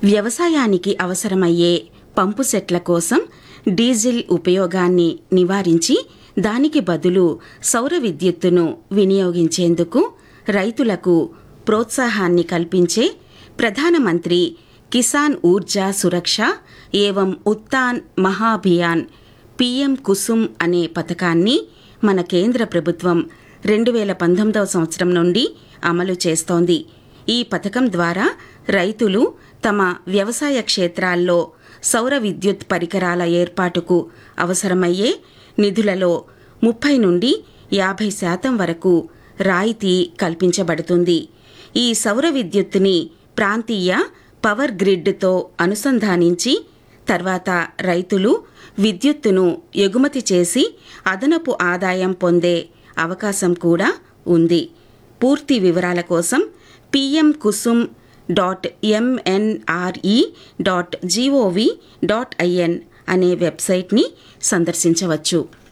వ్యవసాయానికి అవసరమయ్యే పంపు సెట్ల కోసం డీజిల్ ఉపయోగాన్ని నివారించి దానికి బదులు సౌర విద్యుత్తును వినియోగించేందుకు రైతులకు ప్రోత్సాహాన్ని కల్పించే ప్రధానమంత్రి కిసాన్ ఊర్జా సురక్ష ఏవం ఉత్తాన్ మహాభియాన్ పీఎం కుసుమ్ అనే పథకాన్ని మన కేంద్ర ప్రభుత్వం రెండు వేల పంతొమ్మిదవ సంవత్సరం నుండి అమలు చేస్తోంది ఈ పథకం ద్వారా రైతులు తమ వ్యవసాయ క్షేత్రాల్లో సౌర విద్యుత్ పరికరాల ఏర్పాటుకు అవసరమయ్యే నిధులలో ముప్పై నుండి యాభై శాతం వరకు రాయితీ కల్పించబడుతుంది ఈ సౌర విద్యుత్తుని ప్రాంతీయ పవర్ గ్రిడ్తో అనుసంధానించి తర్వాత రైతులు విద్యుత్తును ఎగుమతి చేసి అదనపు ఆదాయం పొందే అవకాశం కూడా ఉంది పూర్తి వివరాల కోసం PM Kusum dot MNRE dot GOV dot IN అనే వెబ్సైట్ని సందర్శించవచ్చు